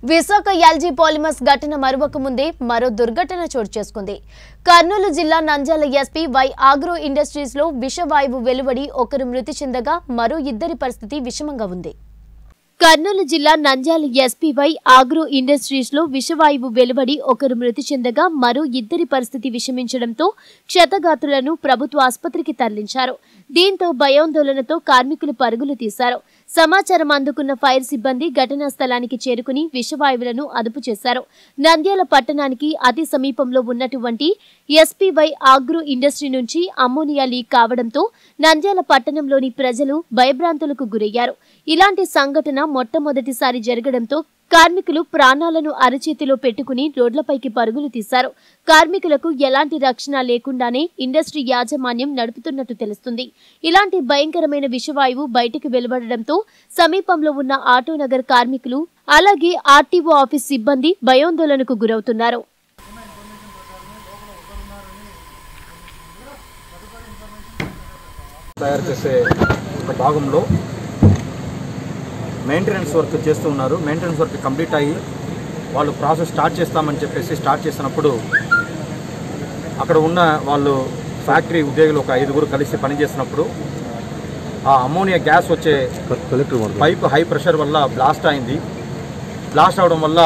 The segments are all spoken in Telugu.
విశాఖ ఎల్జీ పాలిమర్స్ ఘటన మరొక ముందే మరో దుర్ఘటన చోటు చేసుకుంది కర్నూలు జిల్లా Nandyal SP Y agro industries లో విషవాయువు వెలువడి ఒకరు మృతి చెందగా మరో ఇద్దరి పరిస్థితి విషమంగా ఉంది కర్నూలు జిల్లా నంద్యాల ఎస్పీవై ఆగ్రో ఇండస్ట్రీస్ లో విషవాయువు వెలువడి ఒకరు మృతి చెందగా మరో ఇద్దరి పరిస్థితి విషమించడంతో క్షతగాత్రులను ప్రభుత్వ ఆసుపత్రికి తరలించారు దీంతో భయాందోళనతో కార్మికులు పరుగులు తీశారు సమాచారం అందుకున్న ఫైర్ సిబ్బంది ఘటనా స్థలానికి చేరుకుని విషవాయువులను అదుపు చేశారు నంద్యాల పట్టణానికి అతి సమీపంలో ఉన్నటువంటి ఎస్పీవై ఆగ్రో ఇండస్ట్రీ నుంచి అమ్మోనియా లీక్ కావడంతో నంద్యాల పట్టణంలోని ప్రజలు భయభ్రాంతులకు గురయ్యారు ఇలాంటి సంఘటన మొట్టమొదటిసారి జరగడంతో కార్మికులు ప్రాణాలను అరచేతిలో పెట్టుకుని రోడ్లపైకి పరుగులు తీశారు కార్మికులకు ఎలాంటి రక్షణ లేకుండానే ఇండస్ట్రీ యాజమాన్యం నడుపుతున్నట్టు తెలుస్తుంది ఇలాంటి భయంకరమైన విషవాయువు బయటకు వెలువడడంతో సమీపంలో ఉన్న ఆటోనగర్ కార్మికులు అలాగే ఆర్టీఓ ఆఫీస్ సిబ్బంది భయాందోళనకు గురవుతున్నారు తయారు చేసే ఒక భాగంలో మెయింటెనెన్స్ వర్క్ చేస్తూ ఉన్నారు మెయింటెనెన్స్ వర్క్ కంప్లీట్ అయ్యి వాళ్ళు ప్రాసెస్ స్టార్ట్ చేస్తామని చెప్పేసి స్టార్ట్ చేసినప్పుడు అక్కడ ఉన్న వాళ్ళు ఫ్యాక్టరీ ఉద్యోగులు ఒక ఐదుగురు కలిసి పనిచేసినప్పుడు ఆ అమోనియా గ్యాస్ వచ్చే పైప్ హై ప్రెషర్ వల్ల బ్లాస్ట్ అయింది బ్లాస్ట్ అవడం వల్ల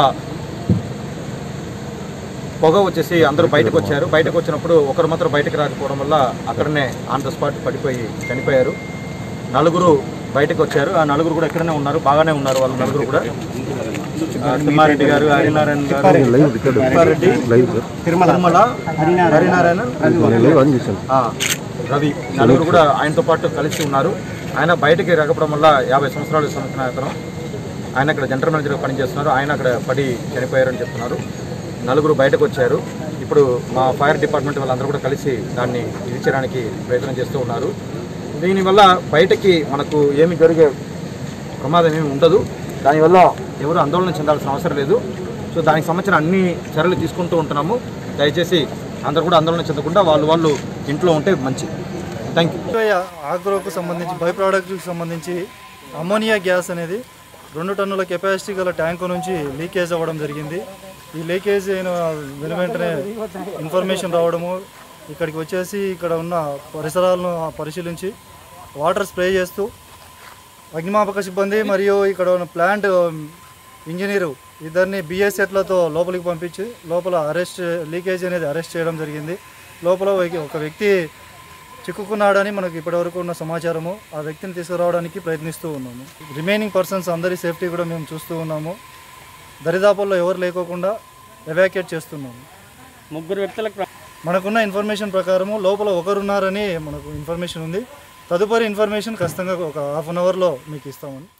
పొగ వచ్చేసి అందరూ బయటకు వచ్చారు బయటకు వచ్చినప్పుడు ఒకరు మాత్రం బయటకు రాకపోవడం వల్ల అక్కడనే ఆన్ ద స్పాట్ పడిపోయి చనిపోయారు నలుగురు బయటకు వచ్చారు ఆ నలుగురు కూడా ఇక్కడనే ఉన్నారు బాగానే ఉన్నారు వాళ్ళు నలుగురు కూడా ఆ, తిమ్మారెడ్డి గారు హరినారాయణ గారు తిప్పారెడ్డి తిరుమల హరినారాయణ ఆ, రవి నలుగురు కూడా ఆయనతో పాటు కలిసి ఉన్నారు ఆయన బయటకి రాకపోవడం వల్ల యాభై సంవత్సరాలు సంవత్సరం అతను ఆయన అక్కడ జనరల్ మేనేజర్గా పనిచేస్తున్నారు ఆయన అక్కడ పడి చనిపోయారని చెప్తున్నారు నలుగురు బయటకు వచ్చారు ఇప్పుడు మా ఫైర్ డిపార్ట్మెంట్ వాళ్ళందరూ కూడా కలిసి దాన్ని ఇదించడానికి ప్రయత్నం చేస్తూ ఉన్నారు దీనివల్ల బయటకి మనకు ఏమి జరిగే ప్రమాదం ఏమి ఉండదు దానివల్ల ఎవరు ఆందోళన చెందాల్సిన అవసరం లేదు సో దానికి సంబంధించిన అన్ని చర్యలు తీసుకుంటూ ఉంటున్నాము దయచేసి అందరూ కూడా ఆందోళన చెందకుండా వాళ్ళు వాళ్ళు ఇంట్లో ఉంటే మంచిది థ్యాంక్ యూ ఎక్కువ ఆగ్రోకు సంబంధించి బై ప్రోడక్ట్కి సంబంధించి అమ్మోనియా గ్యాస్ అనేది రెండు టన్నుల కెపాసిటీ గల ట్యాంకు నుంచి లీకేజ్ అవ్వడం జరిగింది ఈ లీకేజ్ అయిన వెను వెంటనే ఇన్ఫర్మేషన్ రావడము ఇక్కడికి వచ్చేసి ఇక్కడ ఉన్న పరిసరాలను పరిశీలించి వాటర్ స్ప్రే చేస్తూ అగ్నిమాపక సిబ్బంది మరియు ఇక్కడ ఉన్న ప్లాంట్ ఇంజనీరు ఇద్దరిని బిఎస్ఎట్లతో లోపలికి పంపించి లోపల అరెస్ట్ లీకేజ్ అనేది అరెస్ట్ చేయడం జరిగింది లోపల ఒక- ఒక వ్యక్తి చిక్కుకున్నాడని మనకు ఇప్పటివరకు ఉన్న సమాచారము ఆ వ్యక్తిని తీసుకురావడానికి ప్రయత్నిస్తూ ఉన్నాము రిమైనింగ్ పర్సన్స్ అందరి సేఫ్టీ కూడా మేము చూస్తూ ఉన్నాము దరిదాపుల్లో ఎవరు లేకోకుండా ఎవాక్యుయేట్ చేస్తున్నాము ముగ్గురు వ్యక్తులకు మనకున్న ఇన్ఫర్మేషన్ ప్రకారము లోపల ఒకరున్నారని మనకు ఇన్ఫర్మేషన్ ఉంది తదుపరి ఇన్ఫర్మేషన్ ఖచ్చితంగా ఒక హాఫ్ అన్ అవర్లో మీకు ఇస్తామని